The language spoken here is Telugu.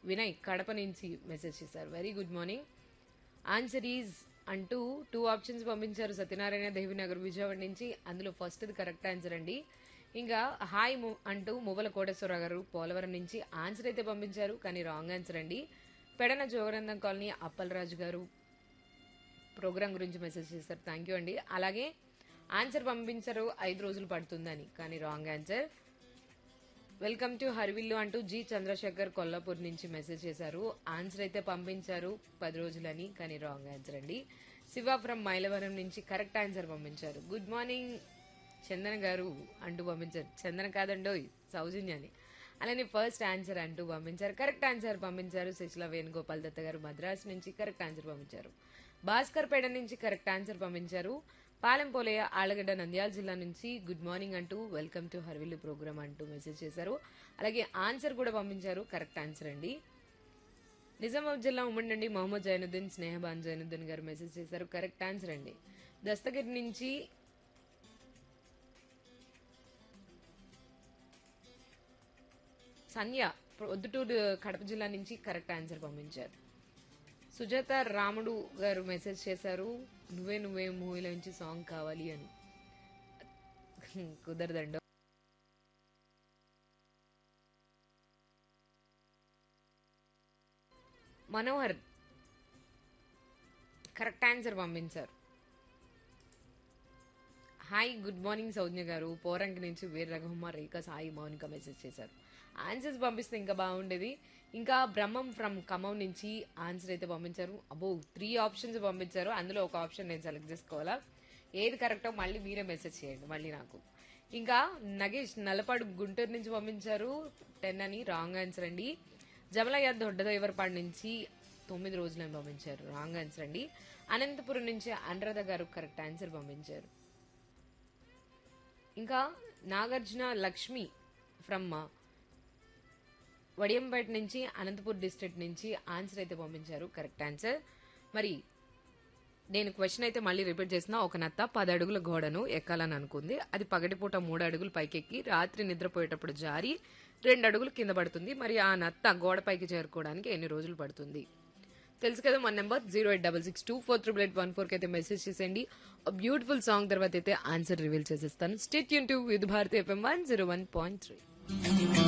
వినయ్ కడప నుంచి మెసేజ్ చేశారు very good morning answer is అంటూ టూ ఆప్షన్స్ పంపించారు సత్యనారాయణ దేవినగర్ విజయవాడ నుంచి అందులో ఫస్ట్ కరెక్ట్ ఆన్సర్ అండి ఇంకా హాయ్ ము- అంటూ మువ్వల కోటేశ్వరరావు గారు పోలవరం నుంచి ఆన్సర్ అయితే పంపించారు కానీ రాంగ్ ఆన్సర్ అండి పెడన జోగనందం కాలనీ అప్పలరాజు గారు ప్రోగ్రామ్ గురించి మెసేజ్ చేశారు థ్యాంక్ యూ అండి అలాగే ఆన్సర్ పంపించారు ఐదు రోజులు పడుతుందని కానీ wrong answer welcome to Harivillu అంటూ జి చంద్రశేఖర్ కొల్లాపూర్ నుంచి మెసేజ్ చేశారు ఆన్సర్ అయితే పంపించారు పది రోజులని కానీ రాంగ్ ఆన్సర్ అండి శివ ఫ్రమ్ మైలవరం నుంచి కరెక్ట్ ఆన్సర్ పంపించారు గుడ్ మార్నింగ్ చందన గారు అంటూ పంపించారు చందన కాదండోయ్ సౌజన్యాని అలానే ఫస్ట్ ఆన్సర్ అంటూ పంపించారు కరెక్ట్ ఆన్సర్ పంపించారు శశిల వేణుగోపాల్ దత్త గారు మద్రాస్ నుంచి కరెక్ట్ ఆన్సర్ పంపించారు భాస్కర్ పేట నుంచి కరెక్ట్ ఆన్సర్ పంపించారు పాలెంపోలయ్య ఆలగడ్డ నంద్యాల జిల్లా నుంచి గుడ్ మార్నింగ్ అంటూ వెల్కమ్ టు హర్విల్లు ప్రోగ్రామ్ అంటూ మెసేజ్ చేశారు అలాగే ఆన్సర్ కూడా పంపించారు కరెక్ట్ ఆన్సర్ అండి నిజామాబాద్ జిల్లా ఉమ్మడి నుండి మొహమ్మద్ జైనుద్దీన్ స్నేహబాన్ జైనుద్దీన్ గారు మెసేజ్ చేశారు కరెక్ట్ ఆన్సర్ అండి దస్తగిరి నుంచి సంధ్య పొద్దుటూరు కడప జిల్లా నుంచి కరెక్ట్ ఆన్సర్ పంపించారు సుజాత రాముడు గారు మెసేజ్ చేశారు నువ్వే నువ్వే మూవీలో నుంచి సాంగ్ కావాలి అని కుదరదండి మనోహర్ కరెక్ట్ ఆన్సర్ పంపించారు హాయ్ గుడ్ మార్నింగ్ సౌజ్ఞ గారు పోరంకి నుంచి వీర రఘుమ రేఖ సాయి మౌనిక మెసేజ్ చేశారు ఆన్సర్స్ పంపిస్తే ఇంకా బాగుండేది ఇంకా బ్రహ్మం ఫ్రమ్ ఖమ్మం నుంచి ఆన్సర్ అయితే పంపించారు అబ్బో త్రీ ఆప్షన్స్ పంపించారు అందులో ఒక ఆప్షన్ నేను సెలెక్ట్ చేసుకోవాలా ఏది కరెక్టో మళ్ళీ మీరే మెసేజ్ చేయండి మళ్ళీ నాకు ఇంకా నగేష్ నల్లపాడు గుంటూరు నుంచి పంపించారు టెన్ అని రాంగ్ ఆన్సర్ అండి జమలయ్య దొడ్డదేవరపాడు నుంచి తొమ్మిది రోజులని పంపించారు రాంగ్ ఆన్సర్ అండి అనంతపురం నుంచి అనురాధ గారు కరెక్ట్ ఆన్సర్ పంపించారు ఇంకా నాగార్జున లక్ష్మి ఫ్రమ్ వడియంపేట నుంచి అనంతపూర్ డిస్ట్రిక్ట్ నుంచి ఆన్సర్ అయితే పంపించారు కరెక్ట్ ఆన్సర్ మరి నేను క్వశ్చన్ అయితే మళ్ళీ రిపీట్ చేసిన ఒక నత్త పది అడుగుల గోడను ఎక్కాలని అనుకుంది అది పగటిపూట మూడు అడుగులు పైకెక్కి రాత్రి నిద్రపోయేటప్పుడు జారి రెండు అడుగులు కింద పడుతుంది మరి ఆ నత్త గోడ పైకి చేరుకోవడానికి ఎన్ని రోజులు పడుతుంది తెలుసు కదా మన number zero eight double six two four triple eight one ఫోర్కి అయితే మెసేజ్ చేసేయండి బ్యూటిఫుల్ సాంగ్ తర్వాత అయితే ఆన్సర్ రివీల్ చేసేస్తాను స్టేట్ యూన్ to with Bharati FM one zero one point three